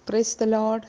praise the load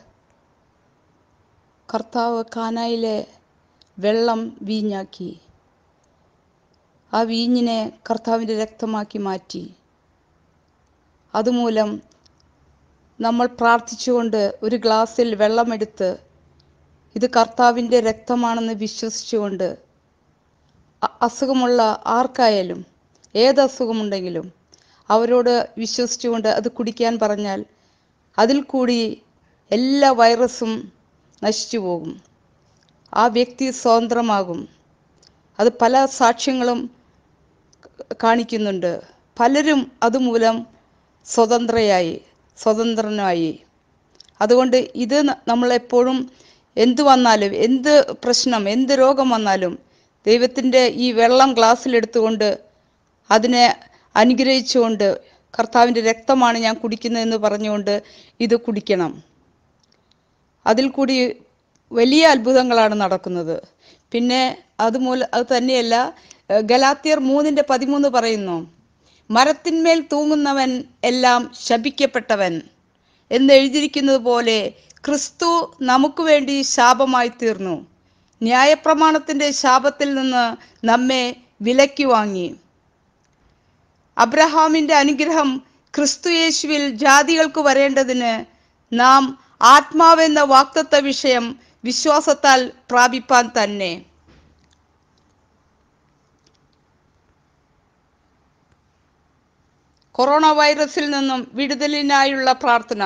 കർത്താവ് കാനായിലെ വെള്ളം വീഞ്ഞാക്കി ആ വീഞ്ഞിനെ കർത്താവിൻ്റെ രക്തമാക്കി മാറ്റി അതുമൂലം നമ്മൾ പ്രാർത്ഥിച്ചുകൊണ്ട് ഒരു ഗ്ലാസ്സിൽ വെള്ളമെടുത്ത് ഇത് കർത്താവിൻ്റെ രക്തമാണെന്ന് വിശ്വസിച്ചുകൊണ്ട് അ- അസുഖമുള്ള ആർക്കായാലും ഏത് അസുഖമുണ്ടെങ്കിലും അവരോട് വിശ്വസിച്ചുകൊണ്ട് അത് കുടിക്കാൻ പറഞ്ഞാൽ അതിൽ കൂടി എല്ലാ വൈറസും നശിച്ചു പോകും ആ വ്യക്തി സ്വതന്ത്രമാകും അത് പല സാക്ഷ്യങ്ങളും കാണിക്കുന്നുണ്ട് പലരും അതുമൂലം സ്വതന്ത്രയായി സ്വതന്ത്രനായി അതുകൊണ്ട് ഇത് ന- നമ്മളെപ്പോഴും എന്ത് വന്നാലും എന്ത് പ്രശ്നം എന്ത് രോഗം വന്നാലും ദൈവത്തിൻ്റെ ഈ വെള്ളം ഗ്ലാസ്സിലെടുത്തുകൊണ്ട് അതിനെ അനുഗ്രഹിച്ചുകൊണ്ട് കർത്താവിൻ്റെ രക്തമാണ് ഞാൻ കുടിക്കുന്നതെന്ന് പറഞ്ഞുകൊണ്ട് ഇത് കുടിക്കണം അതിൽ കൂടി വലിയ അത്ഭുതങ്ങളാണ് നടക്കുന്നത് പിന്നെ അതുമൂല അത് തന്നെയല്ല ഏഹ് ഗലാത്യർ മൂന്നിൻ്റെ പതിമൂന്ന് പറയുന്നു മരത്തിന്മേൽ തൂങ്ങുന്നവൻ എല്ലാം ശപിക്കപ്പെട്ടവൻ എന്ന് എഴുതിയിരിക്കുന്നത് പോലെ ക്രിസ്തു നമുക്ക് വേണ്ടി ശാപമായി തീർന്നു ന്യായപ്രമാണത്തിൻ്റെ ശാപത്തിൽ നിന്ന് നമ്മെ വിലയ്ക്ക് വാങ്ങി അബ്രഹാമിൻ്റെ അനുഗ്രഹം ക്രിസ്തു യേശുവിൽ ജാതികൾക്ക് വരേണ്ടതിന് നാം ആത്മാവെന്ന വാക്തത്വ വിഷയം വിശ്വാസത്താൽ പ്രാപിപ്പാൻ തന്നെ കൊറോണ വൈറസിൽ നിന്നും വിടുതലിനായുള്ള പ്രാർത്ഥന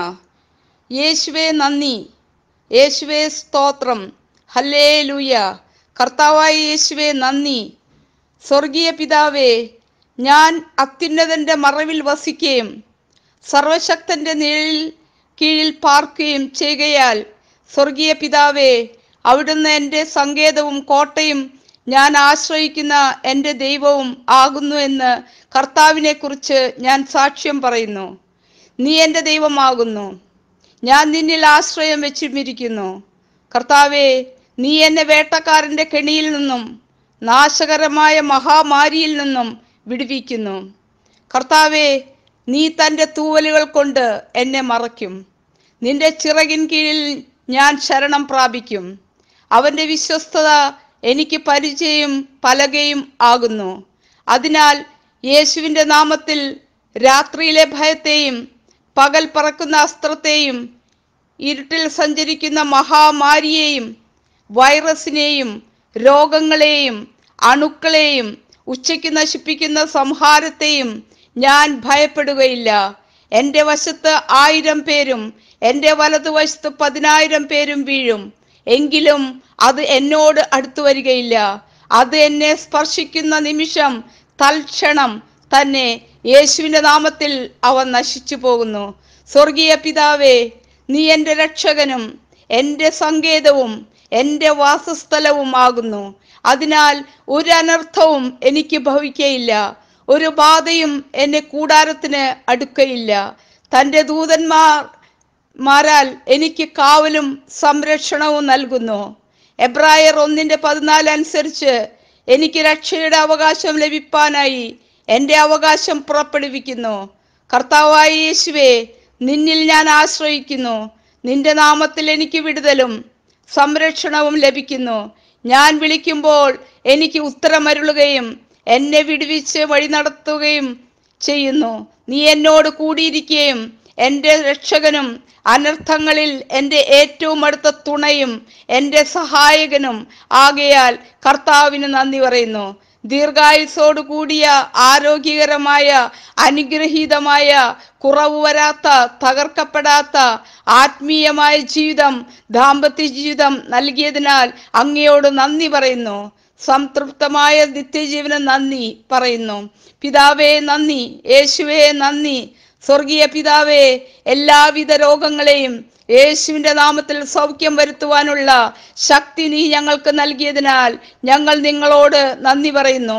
യേശുവേ നന്ദി യേശുവേ സ്തോത്രം ഹല്ലേ ലൂയ കർത്താവായ യേശുവേ നന്ദി സ്വർഗീയ പിതാവേ ഞാൻ അത്യുന്നതന്റെ മറവിൽ വസിക്കുകയും സർവശക്തന്റെ നിഴലിൽ കീഴിൽ പാർക്കുകയും ചെയ്യുകയാൽ സ്വർഗീയ പിതാവേ അവിടുന്ന് എൻ്റെ സങ്കേതവും കോട്ടയും ഞാൻ ആശ്രയിക്കുന്ന എൻ്റെ ദൈവവും ആകുന്നു എന്ന് കർത്താവിനെ കുറിച്ച് ഞാൻ സാക്ഷ്യം പറയുന്നു നീ എൻ്റെ ദൈവമാകുന്നു ഞാൻ നിന്നിൽ ആശ്രയം വെച്ചിരിക്കുന്നു കർത്താവേ നീ എന്നെ വേട്ടക്കാരൻ്റെ കെണിയിൽ നിന്നും നാശകരമായ മഹാമാരിയിൽ നിന്നും വിടുവിക്കുന്നു കർത്താവേ നീ തൻ്റെ തൂവലുകൾ കൊണ്ട് എന്നെ മറയ്ക്കും നിന്റെ ചിറകിൻ കീഴിൽ ഞാൻ ശരണം പ്രാപിക്കും അവൻ്റെ വിശ്വസ്തത എനിക്ക് പരിചയം പലകയും ആകുന്നു അതിനാൽ യേശുവിൻ്റെ നാമത്തിൽ രാത്രിയിലെ ഭയത്തെയും പകൽ പറക്കുന്ന അസ്ത്രത്തെയും ഇരുട്ടിൽ സഞ്ചരിക്കുന്ന മഹാമാരിയെയും വൈറസിനെയും രോഗങ്ങളെയും അണുക്കളെയും ഉച്ചയ്ക്ക് നശിപ്പിക്കുന്ന സംഹാരത്തെയും ഞാൻ ഭയപ്പെടുകയില്ല എൻ്റെ വശത്ത് ആയിരം പേരും എൻ്റെ വലതുവശത്ത് പതിനായിരം പേരും വീഴും എങ്കിലും അത് എന്നോട് അടുത്തു വരികയില്ല അത് എന്നെ സ്പർശിക്കുന്ന നിമിഷം തൽക്ഷണം തന്നെ യേശുവിൻ്റെ നാമത്തിൽ അവ നശിച്ചു പോകുന്നു സ്വർഗീയ പിതാവേ നീ എൻ്റെ രക്ഷകനും എൻ്റെ സങ്കേതവും എൻ്റെ വാസസ്ഥലവും ആകുന്നു അതിനാൽ ഒരു അനർത്ഥവും എനിക്ക് ഭവിക്കയില്ല ഒരു ബാധയും എന്നെ കൂടാരത്തിന് അടുക്കയില്ല തൻ്റെ ദൂതന്മാർ മാരാൽ എനിക്ക് കാവലും സംരക്ഷണവും നൽകുന്നു എബ്രായർ ഒന്നിന്റെ പതിനാല് അനുസരിച്ച് എനിക്ക് രക്ഷയുടെ അവകാശം ലഭിപ്പാനായി എൻ്റെ അവകാശം പുറപ്പെടുവിക്കുന്നു കർത്താവായ യേശുവേ നിന്നിൽ ഞാൻ ആശ്രയിക്കുന്നു നിന്റെ നാമത്തിൽ എനിക്ക് വിടുതലും സംരക്ഷണവും ലഭിക്കുന്നു ഞാൻ വിളിക്കുമ്പോൾ എനിക്ക് ഉത്തരമരുളുകയും എന്നെ വിടുവിച്ച് വഴി നടത്തുകയും ചെയ്യുന്നു നീ എന്നോട് കൂടിയിരിക്കുകയും എൻ്റെ രക്ഷകനും അനർത്ഥങ്ങളിൽ എൻ്റെ ഏറ്റവും അടുത്ത തുണയും എൻ്റെ സഹായകനും ആകയാൽ കർത്താവിന് നന്ദി പറയുന്നു ദീർഘായുസോടു കൂടിയ ആരോഗ്യകരമായ അനുഗ്രഹീതമായ കുറവ് വരാത്ത തകർക്കപ്പെടാത്ത ആത്മീയമായ ജീവിതം ദാമ്പത്യ ജീവിതം നൽകിയതിനാൽ അങ്ങയോട് നന്ദി പറയുന്നു സംതൃപ്തമായ നിത്യജീവനം നന്ദി പറയുന്നു പിതാവേ നന്ദി യേശുവേ നന്ദി സ്വർഗീയ പിതാവേ എല്ലാവിധ രോഗങ്ങളെയും യേശുവിന്റെ നാമത്തിൽ സൗഖ്യം വരുത്തുവാനുള്ള ശക്തി നീ ഞങ്ങൾക്ക് നൽകിയതിനാൽ ഞങ്ങൾ നിങ്ങളോട് നന്ദി പറയുന്നു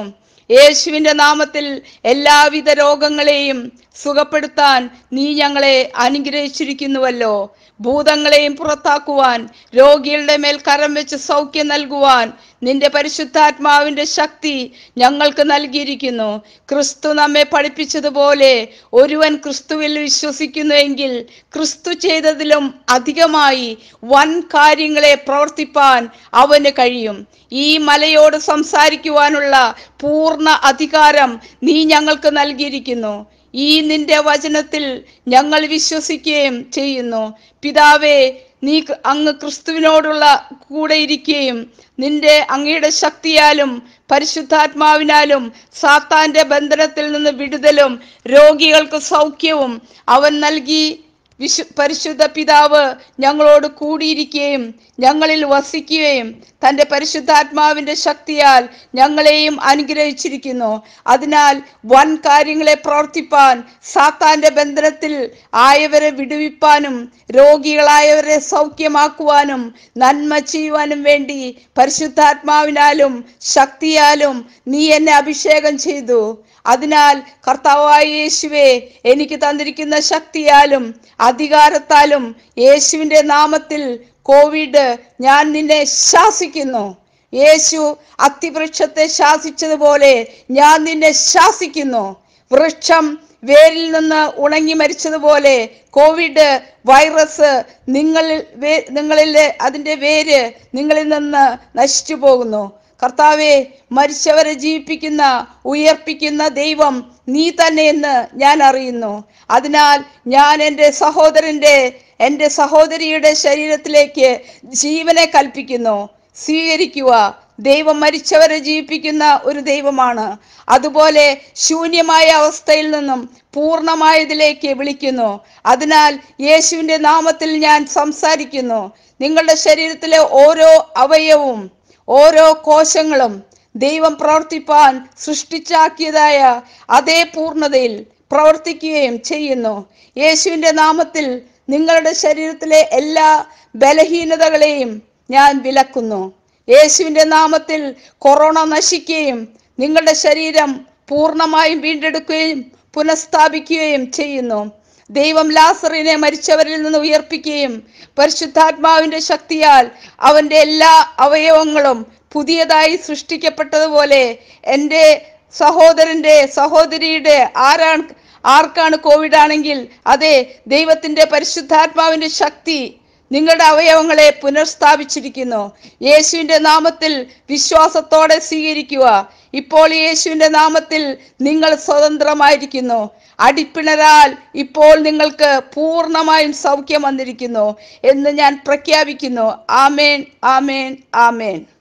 യേശുവിന്റെ നാമത്തിൽ എല്ലാവിധ രോഗങ്ങളെയും സുഖപ്പെടുത്താൻ നീ ഞങ്ങളെ അനുഗ്രഹിച്ചിരിക്കുന്നുവല്ലോ ഭൂതങ്ങളെയും പുറത്താക്കുവാൻ രോഗികളുടെ മേൽ കരം വെച്ച് സൗഖ്യം നൽകുവാൻ നിന്റെ പരിശുദ്ധാത്മാവിന്റെ ശക്തി ഞങ്ങൾക്ക് നൽകിയിരിക്കുന്നു ക്രിസ്തു നമ്മെ പഠിപ്പിച്ചതുപോലെ ഒരുവൻ ക്രിസ്തുവിൽ വിശ്വസിക്കുന്നുവെങ്കിൽ ക്രിസ്തു ചെയ്തതിലും അധികമായി വൻ കാര്യങ്ങളെ പ്രവർത്തിപ്പാൻ അവന് കഴിയും ഈ മലയോട് സംസാരിക്കുവാനുള്ള പൂർണ്ണ അധികാരം നീ ഞങ്ങൾക്ക് നൽകിയിരിക്കുന്നു ഈ നിന്റെ വചനത്തിൽ ഞങ്ങൾ വിശ്വസിക്കുകയും ചെയ്യുന്നു പിതാവേ നീ ക്രി- അങ്ങ് ക്രിസ്തുവിനോടുള്ള കൂടെ ഇരിക്കുകയും നിന്റെ അങ്ങയുടെ ശക്തിയാലും പരിശുദ്ധാത്മാവിനാലും സാത്താന്റെ ബന്ധനത്തിൽ നിന്ന് വിടുതലും രോഗികൾക്ക് സൗഖ്യവും അവൻ നൽകി വിശു പരിശുദ്ധ പിതാവ് ഞങ്ങളോട് കൂടിയിരിക്കുകയും ഞങ്ങളിൽ വസിക്കുകയും തൻ്റെ പരിശുദ്ധാത്മാവിൻ്റെ ശക്തിയാൽ ഞങ്ങളെയും അനുഗ്രഹിച്ചിരിക്കുന്നു അതിനാൽ വൻ കാര്യങ്ങളെ പ്രവർത്തിപ്പാൻ സാത്താന്റെ ബന്ധനത്തിൽ ആയവരെ വിടുവിപ്പാനും രോഗികളായവരെ സൗഖ്യമാക്കുവാനും നന്മ ചെയ്യുവാനും വേണ്ടി പരിശുദ്ധാത്മാവിനാലും ശക്തിയാലും നീ എന്നെ അഭിഷേകം ചെയ്തു അതിനാൽ കർത്താവായ യേശുവെ എനിക്ക് തന്നിരിക്കുന്ന ശക്തിയാലും അധികാരത്താലും യേശുവിൻ്റെ നാമത്തിൽ കോവിഡ് ഞാൻ നിന്നെ ശാസിക്കുന്നു യേശു അത്തിവൃക്ഷത്തെ ശാസിച്ചതുപോലെ ഞാൻ നിന്നെ ശാസിക്കുന്നു വൃക്ഷം വേരിൽ നിന്ന് ഉണങ്ങി മരിച്ചതുപോലെ കോവിഡ് വൈറസ് നിങ്ങളിൽ വേ- നിങ്ങളിലെ അതിൻ്റെ വേര് നിങ്ങളിൽ നിന്ന് നശിച്ചു പോകുന്നു കർത്താവെ മരിച്ചവരെ ജീവിപ്പിക്കുന്ന ഉയർപ്പിക്കുന്ന ദൈവം നീ തന്നെയെന്ന് ഞാൻ അറിയുന്നു അതിനാൽ ഞാൻ എൻ്റെ സഹോദരൻ്റെ എൻ്റെ സഹോദരിയുടെ ശരീരത്തിലേക്ക് ജീവനെ കൽപ്പിക്കുന്നു സ്വീകരിക്കുക ദൈവം മരിച്ചവരെ ജീവിപ്പിക്കുന്ന ഒരു ദൈവമാണ് അതുപോലെ ശൂന്യമായ അവസ്ഥയിൽ നിന്നും പൂർണ്ണമായതിലേക്ക് വിളിക്കുന്നു അതിനാൽ യേശുവിൻ്റെ നാമത്തിൽ ഞാൻ സംസാരിക്കുന്നു നിങ്ങളുടെ ശരീരത്തിലെ ഓരോ അവയവും ഓരോ കോശങ്ങളും ദൈവം പ്രവർത്തിപ്പാൻ സൃഷ്ടിച്ചാക്കിയതായ അതേ പൂർണ്ണതയിൽ പ്രവർത്തിക്കുകയും ചെയ്യുന്നു യേശുവിൻ്റെ നാമത്തിൽ നിങ്ങളുടെ ശരീരത്തിലെ എല്ലാ ബലഹീനതകളെയും ഞാൻ വിലക്കുന്നു യേശുവിൻ്റെ നാമത്തിൽ കൊറോണ നശിക്കുകയും നിങ്ങളുടെ ശരീരം പൂർണ്ണമായും വീണ്ടെടുക്കുകയും പുനഃസ്ഥാപിക്കുകയും ചെയ്യുന്നു ദൈവം ലാസറിനെ മരിച്ചവരിൽ നിന്ന് ഉയർപ്പിക്കുകയും പരിശുദ്ധാത്മാവിന്റെ ശക്തിയാൽ അവന്റെ എല്ലാ അവയവങ്ങളും പുതിയതായി സൃഷ്ടിക്കപ്പെട്ടതുപോലെ എൻ്റെ സഹോദരന്റെ സഹോദരിയുടെ ആരാണ് ആർക്കാണ് കോവിഡ് ആണെങ്കിൽ അതെ ദൈവത്തിന്റെ പരിശുദ്ധാത്മാവിന്റെ ശക്തി നിങ്ങളുടെ അവയവങ്ങളെ പുനഃസ്ഥാപിച്ചിരിക്കുന്നു യേശുവിന്റെ നാമത്തിൽ വിശ്വാസത്തോടെ സ്വീകരിക്കുക ഇപ്പോൾ യേശുവിന്റെ നാമത്തിൽ നിങ്ങൾ സ്വതന്ത്രമായിരിക്കുന്നു അടിപ്പിണരാൽ ഇപ്പോൾ നിങ്ങൾക്ക് പൂർണ്ണമായും സൗഖ്യം വന്നിരിക്കുന്നു എന്ന് ഞാൻ പ്രഖ്യാപിക്കുന്നു ആമേൻ ആമേൻ ആമേൻ